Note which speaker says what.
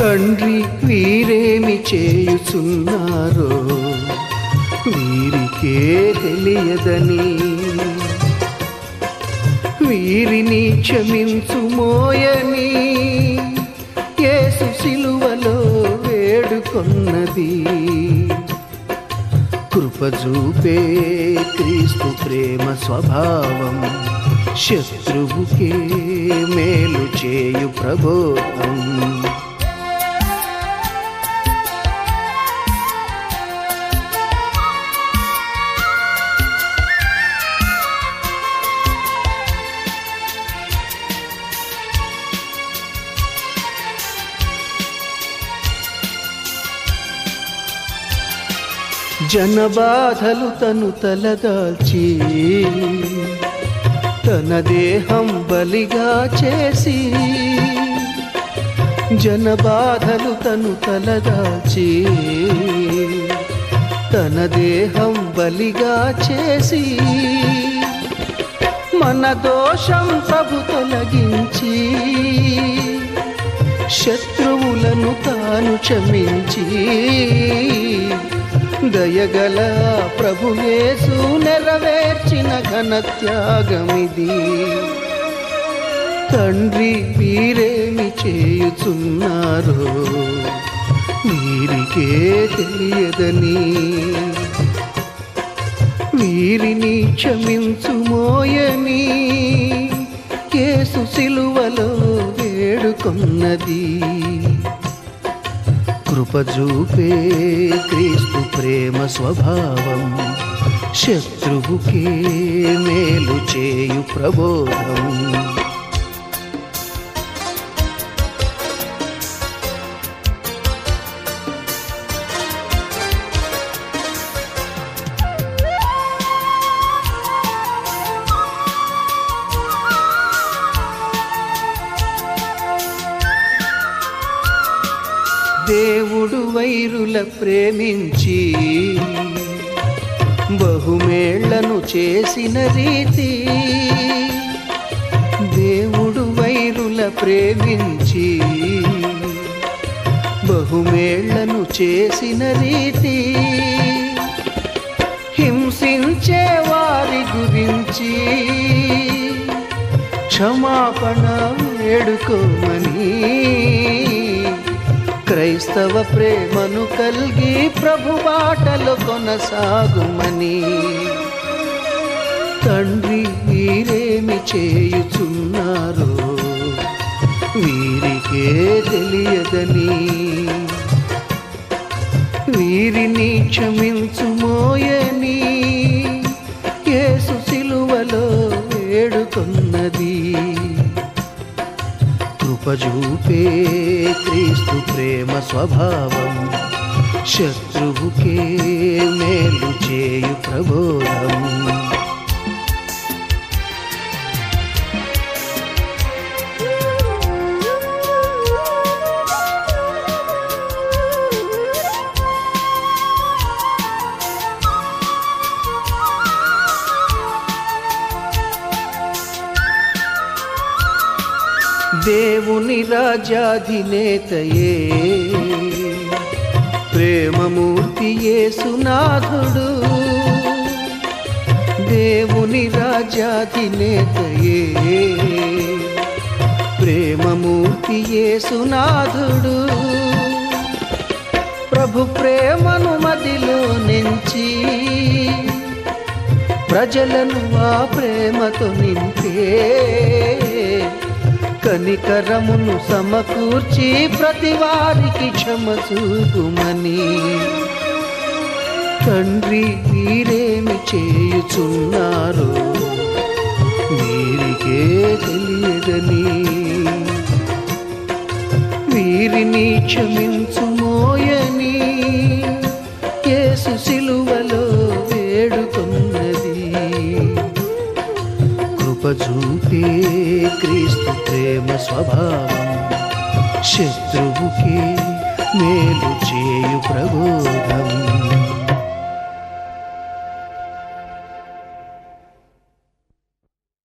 Speaker 1: తండ్రి వీరేమి చేయుచున్నారో వీరికే తెలియదని వీరిని క్షమించుమోయని యేసు శిలువలో వేడుకొన్నది కృపజూపే క్రీస్తు ప్రేమ స్వభావం శత్రువుకే మేలు చేయు ప్రబోధం జనబాధలు తను తలదాల్చి తన దేహం బలిగా చేసి జనబాధలు తను తలదాల్చి తన దేహం బలిగా చేసి మన దోషం ప్రభు తొలగించి శత్రువులను తాను క్షమించి దయగల ప్రభుయేసు నెరవేర్చిన ఘన త్యాగమిది తండ్రి వీరేమి చేయుచున్నారో వీరికే తెలియదని వీరిని క్షమించుమోయని యేసు సిలువలో వేడుకొన్నది కృపజూపే క్రీస్తు ప్రేమ స్వభావం శత్రువుకే మేలు చేయు ప్రబోధం దేవుడు వైరుల ప్రేమించి బహుమేళ్లను చేసిన రీతి దేవుడు వైరుల ప్రేమించి బహుమేళ్లను చేసిన రీతి హింసించే వారి గురించి క్షమాపణ వేడుకోమని క్రైస్తవ ప్రేమను కలిగి ప్రభు బాటలు కొనసాగుమని తండ్రి వీరేమి చేయుచున్నారో వీరికే తెలియదని వీరిని క్షమించుమోయని యేసు సిలువలో వేడుకొన్నది కృపజూపే క్రీస్తు ప్రేమ స్వభావం శత్రువుకే మేలు చేయు ప్రబోధం దేవుని రాజాధినేతయే ప్రేమమూర్తి యేసునాథుడు దేవుని రాజాధినేతయే ప్రేమమూర్తి యేసునాథుడు ప్రభు ప్రేమను మదిలో నుంచి ప్రజలను ఆ ప్రేమతో నింపే కనికరమును సమకూర్చి ప్రతి వారికి క్షమ చూపుమని తండ్రి వీరేమి చేయుచున్నారో వీరికే తెలియదని వీరిని క్షమించుమోయని యేసు సిలువలో వేడుకొన్నది కృపజూపే క్రీస్తు ప్రేమ స్వభావం శత్రువుకే మేలు చేయు ప్రబోధం